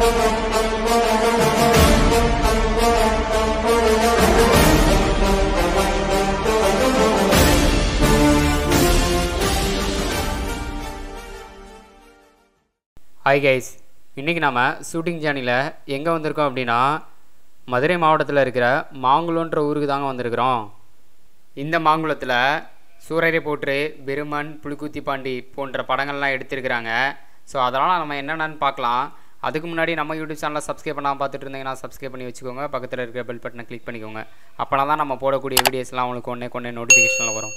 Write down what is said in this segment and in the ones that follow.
hi guys இன்றைக்கி நாம் shooting ஜேர்னியில் எங்கே வந்திருக்கோம் அப்படின்னா மதுரை மாவட்டத்தில் இருக்கிற மாங்குளம்ன்ற ஊருக்கு தாங்க வந்திருக்கிறோம் இந்த மாங்குளத்தில் சூரரை போற்று பெருமன் புலிக்குத்தி பாண்டி போன்ற படங்கள்லாம் எடுத்திருக்கிறாங்க ஸோ அதெல்லாம் நம்ம என்னென்னு பார்க்கலாம் அதுக்கு முன்னாடி நம்ம யூடியூப் சேனலை சப்ஸ்கிரைப் பண்ணாமல் பார்த்துட்டு இருந்தீங்கன்னா சப்ஸ்கிரைப் பண்ணி வச்சுக்கோங்க பக்கத்தில் இருக்கிற பெல் பட்டனை கிளிக் பண்ணிக்கோங்க அப்போனா தான் நம்ம போடக்கூடிய வீடியோஸ்லாம் உங்களுக்கு ஒன்றே கொண்டே நோட்டிஃபிகேஷனில் வரும்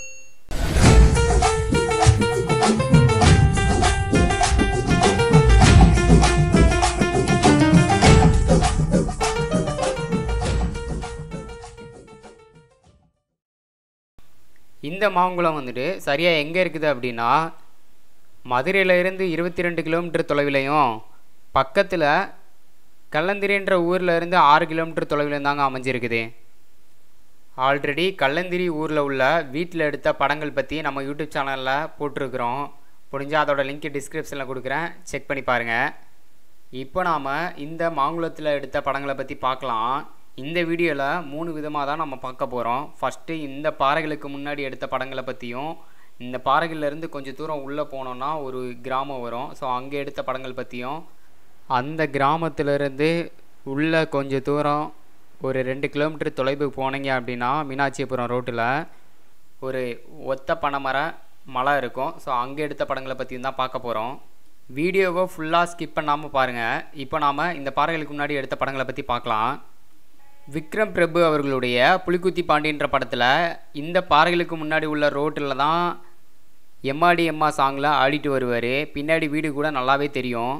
இந்த மாங்குளம் வந்துட்டு சரியாக எங்கே இருக்குது அப்படின்னா மதுரையில இருந்து இருபத்தி ரெண்டு கிலோமீட்டர் தொலைவிலையும் பக்கத்தில் கல்லந்திரின்ற ஊரில் இருந்து ஆறு கிலோமீட்டர் தொலைவில் தாங்க அமைஞ்சிருக்குது ஆல்ரெடி கல்லந்திரி ஊரில் உள்ள வீட்டில் எடுத்த படங்கள் பற்றி நம்ம யூடியூப் சேனலில் போட்டிருக்கிறோம் முடிஞ்சால் அதோட லிங்க் டிஸ்கிரிப்ஷனில் கொடுக்குறேன் செக் பண்ணி பாருங்கள் இப்போ நாம் இந்த மாங்குளத்தில் எடுத்த படங்களை பற்றி பார்க்கலாம் இந்த வீடியோவில் மூணு விதமாக தான் நம்ம பார்க்க போகிறோம் ஃபஸ்ட்டு இந்த பாறைகளுக்கு முன்னாடி எடுத்த படங்களை பற்றியும் இந்த பாறைகள்லேருந்து கொஞ்சம் தூரம் உள்ளே போனோன்னா ஒரு கிராமம் வரும் ஸோ அங்கே எடுத்த படங்கள் பற்றியும் அந்த கிராமத்திலிருந்து உள்ள கொஞ்சம் தூரம் ஒரு ரெண்டு கிலோமீட்டர் தொலைவு போனீங்க அப்படின்னா மீனாட்சிபுரம் ரோட்டில் ஒரு ஒத்த பனைமர மலை இருக்கும் ஸோ அங்கே எடுத்த படங்களை பற்றியும் தான் பார்க்க போகிறோம் வீடியோவை ஃபுல்லாக ஸ்கிப் பண்ணாமல் பாருங்கள் இப்போ நாம் இந்த பாறைகளுக்கு முன்னாடி எடுத்த படங்களை பற்றி பார்க்கலாம் விக்ரம் பிரபு அவர்களுடைய புலிக்குத்தி பாண்டின்ற படத்தில் இந்த பாறைகளுக்கு முன்னாடி உள்ள ரோட்டில் தான் எம்மாடி எம்மா சாங்கில் ஆடிட்டு வருவார் பின்னாடி வீடு கூட நல்லாவே தெரியும்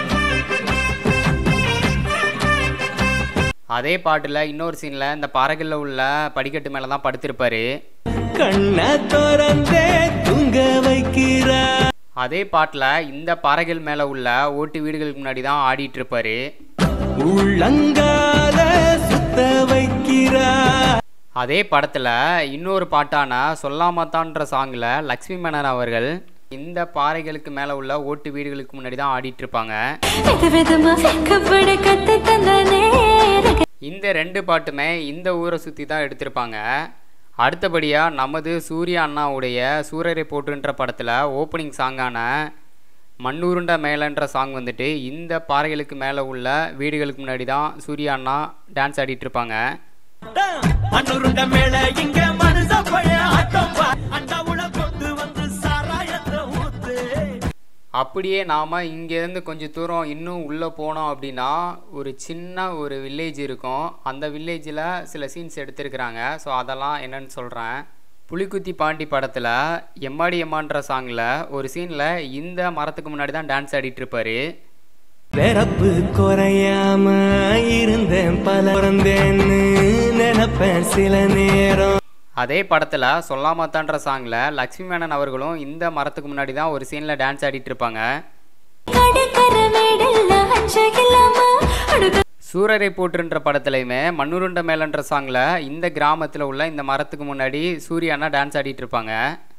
அதே பாட்டில் இன்னொரு சீனில் இந்த பாறைகளில் உள்ள படிக்கட்டு மேலே தான் படுத்திருப்பாரு கண்ண திறந்தே தூங்க வைக்கிறா அதே பாட்டில் இந்த பாறைகள் மேலே உள்ள ஓட்டு வீடுகளுக்கு முன்னாடி தான் ஆடிட்டு இருப்பாரு உள்ளங்கால சுத்த வைக்கிறா அதே படத்தில் இன்னொரு பாட்டான சொல்லாமத்தான்ற சாங்கில் லக்ஷ்மி மேனன் அவர்கள் இந்த பாறைகளுக்கு மேலே உள்ள ஓட்டு வீடுகளுக்கு முன்னாடி தான் ஆடிட்டு இருப்பாங்க விதவிதமா வெக்கப்பட கத்து தந்தானே இந்த ரெண்டு பாட்டுமே இந்த ஊரை சுற்றி தான் எடுத்திருப்பாங்க அடுத்தபடியாக நமது சூர்யா அண்ணாவுடைய சூரரை போட்டுன்ற படத்தில் ஓப்பனிங் சாங்கான மண்ணூருண்ட மேலன்ற சாங் வந்துட்டு இந்த பாறைகளுக்கு மேலே உள்ள வீடுகளுக்கு முன்னாடி தான் சூர்யா அண்ணா டான்ஸ் ஆடிட்டு இருப்பாங்க மண்ணுருண்ட மேல இங்க மனுஷ பழைய ஆட்டம் பா அண்டாவுல கொண்டு வந்து சாராயத்தை ஊத்து அப்படியே நாம் இங்கேருந்து கொஞ்சம் தூரம் இன்னும் உள்ளே போனோம் அப்படின்னா ஒரு சின்ன ஒரு வில்லேஜ் இருக்கும் அந்த வில்லேஜில் சில சீன்ஸ் எடுத்திருக்கிறாங்க ஸோ அதெல்லாம் என்னன்னு சொல்கிறேன் புலிக்குத்தி பாண்டி படத்தில் எம்மாடி எம்மான்ற சாங்கில் ஒரு சீனில் இந்த மரத்துக்கு முன்னாடி தான் டான்ஸ் ஆடிட்டு இருப்பாரு பிறப்பு குறையாம இருந்தேன் பல பிறந்தேன்னு நினைப்பேன் சில நேரம் அதே படத்தில் சொல்லாமத்தான்ற சாங்கில் லக்ஷ்மி மேனன் அவர்களும் இந்த மரத்துக்கு முன்னாடி தான் ஒரு சீனில் டான்ஸ் ஆடிட்டு இருப்பாங்க கடற்கர மேடல்ல அஞ்சகில்லாம அடுக சூரரை போற்றுன்ற படத்துலையுமே மண்ணுருண்ட மேலன்ற சாங்கில் இந்த கிராமத்தில் உள்ள இந்த மரத்துக்கு முன்னாடி சூர்யானா டான்ஸ் ஆடிட்டு இருப்பாங்க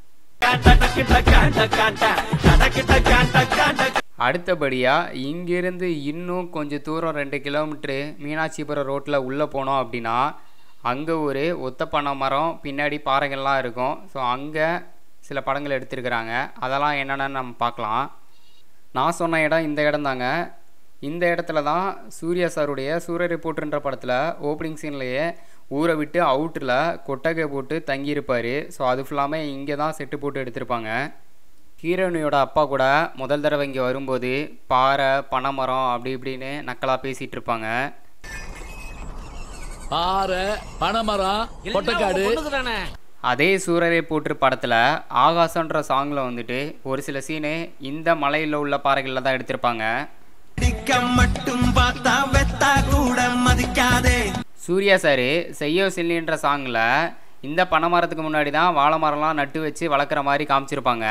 அடுத்தபடியாக இங்கிருந்து இன்னும் கொஞ்சம் தூரம் ரெண்டு கிலோமீட்ரு மீனாட்சிபுரம் ரோட்டில் உள்ளே போனோம் அப்படின்னா அங்கே ஒரு ஒத்த பனை மரம் பின்னாடி பாறைகள்லாம் இருக்கும் ஸோ அங்கே சில படங்கள் எடுத்திருக்கிறாங்க அதெல்லாம் என்னென்னு நம்ம பார்க்கலாம் நான் சொன்ன இடம் இந்த இடம் தாங்க இந்த இடத்துல தான் சூர்யா சாருடைய சூரிய ரிப்போர்ட்ன்ற படத்தில் ஓப்பனிங் சீன்லேயே ஊரை விட்டு அவுட்டில் கொட்டகை போட்டு தங்கியிருப்பார் ஸோ அது ஃபுல்லாமே இங்கே தான் செட்டு போட்டு எடுத்திருப்பாங்க ஹீரோயினியோட அப்பா கூட முதல் தடவை இங்கே வரும்போது பாறை பனைமரம் அப்படி இப்படின்னு நக்கலாக பேசிகிட்டு இருப்பாங்க பாறை பனைமரம் கொட்டைக்காடு அதே சூரரை போற்று படத்தில் ஆகாசன்ற சாங்கில் வந்துட்டு ஒரு சில சீனு இந்த மலையில் உள்ள பாறைகளில் தான் எடுத்திருப்பாங்க அடிக்க மட்டும் பார்த்தா வெத்தா கூட மதிக்காதே சூர்யா சார் செய்யோ சில்லின்ற சாங்கில் இந்த பனைமரத்துக்கு முன்னாடி தான் வாழை மரம்லாம் நட்டு வச்சு வளர்க்குற மாதிரி காமிச்சிருப்பாங்க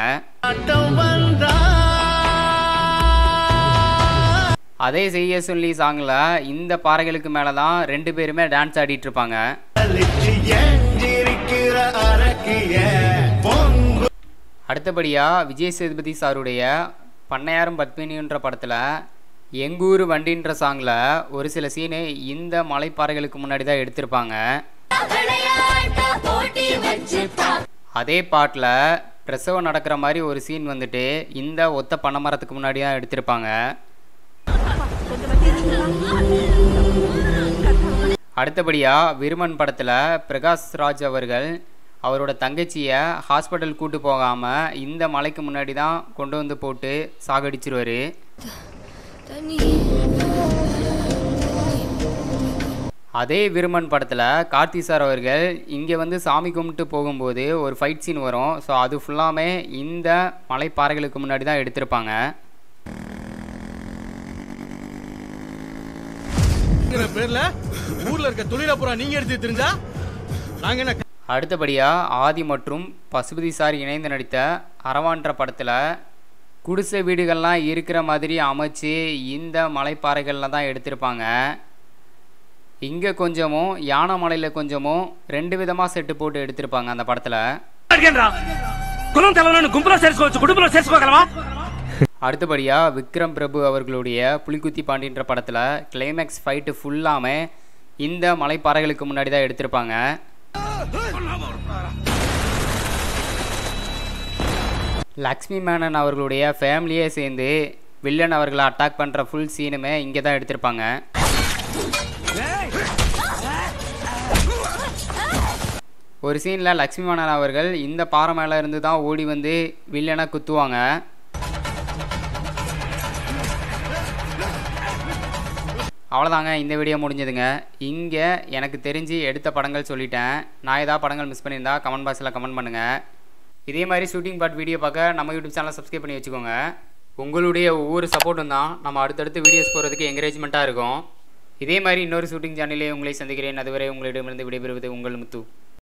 அதே செய்ய சொல்லி சாங்கில் இந்த பாறைகளுக்கு மேலே தான் ரெண்டு பேருமே டான்ஸ் ஆடிட்டு இருப்பாங்க அடுத்தபடியாக விஜய் சேதுபதி சாருடைய பண்ணையாரும் பத்மினின்ற படத்தில் எங்கூர் வண்டின்ற சாங்கில் ஒரு சில சீனு இந்த மலைப்பாறைகளுக்கு முன்னாடி தான் எடுத்திருப்பாங்க அதே பாட்டில் பிரசவம் நடக்கிற மாதிரி ஒரு சீன் வந்துட்டு இந்த ஒத்த பனைமரத்துக்கு முன்னாடி தான் எடுத்திருப்பாங்க அடுத்தபடியாக விருமன் படத்தில் பிரகாஷ் ராஜ் அவர்கள் அவரோட தங்கச்சியை ஹாஸ்பிட்டல் கூட்டு போகாமல் இந்த மலைக்கு முன்னாடி தான் கொண்டு வந்து போட்டு சாகடிச்சிருவாரு அதே விருமன் படத்தில் கார்த்தி சார் அவர்கள் இங்கே வந்து சாமி கும்பிட்டு போகும்போது ஒரு ஃபைட் சீன் வரும் ஸோ அது ஃபுல்லாமே இந்த மலைப்பாறைகளுக்கு முன்னாடி தான் எடுத்திருப்பாங்க பேர்ல ஊர்ல இருக்க தொழில பூரா நீங்க எடுத்து தெரிஞ்சா நாங்க என்ன அடுத்தபடியாக ஆதி மற்றும் பசுபதி சார் இணைந்து நடித்த அரவான்ற படத்தில் குடிசை வீடுகள்லாம் இருக்கிற மாதிரி அமைச்சு இந்த மலைப்பாறைகளில் தான் எடுத்திருப்பாங்க இங்கே கொஞ்சமும் யானை மலையில் கொஞ்சமும் ரெண்டு விதமாக செட்டு போட்டு எடுத்திருப்பாங்க அந்த படத்தில் కులం తెలవని గుంపులో చేర్చుకోవచ్చు కుటుంబంలో చేర్చుకోగలవా அடுத்தபடியாக விக்ரம் பிரபு அவர்களுடைய புலிக்குத்தி பாண்டின்ற படத்தில் கிளைமேக்ஸ் ஃபைட்டு ஃபுல்லாமே இந்த மலைப்பாறைகளுக்கு முன்னாடி தான் எடுத்திருப்பாங்க லக்ஷ்மி மேனன் அவர்களுடைய ஃபேமிலியே சேர்ந்து வில்லன் அவர்களை அட்டாக் பண்ணுற ஃபுல் சீனுமே இங்கே தான் எடுத்திருப்பாங்க ஒரு சீனில் லக்ஷ்மி மேனன் அவர்கள் இந்த பாறை மேலே இருந்து தான் ஓடி வந்து வில்லனை குத்துவாங்க அவ்வளோதாங்க இந்த வீடியோ முடிஞ்சதுங்க இங்கே எனக்கு தெரிஞ்சு எடுத்த படங்கள் சொல்லிட்டேன் நான் ஏதாவது படங்கள் மிஸ் பண்ணியிருந்தா கமெண்ட் பாக்ஸில் கமெண்ட் பண்ணுங்கள் இதே மாதிரி ஷூட்டிங் பார்ட் வீடியோ பார்க்க நம்ம யூடியூப் சேனலை சப்ஸ்கிரைப் பண்ணி வச்சுக்கோங்க உங்களுடைய ஒவ்வொரு சப்போர்ட்டும் தான் நம்ம அடுத்தடுத்து வீடியோஸ் போகிறதுக்கு என்கரேஜ்மெண்ட்டாக இருக்கும் இதே மாதிரி இன்னொரு ஷூட்டிங் சேனலே உங்களை சந்திக்கிறேன் அதுவரை உங்களிடமிருந்து விடைபெறுவது உங்கள் முத்து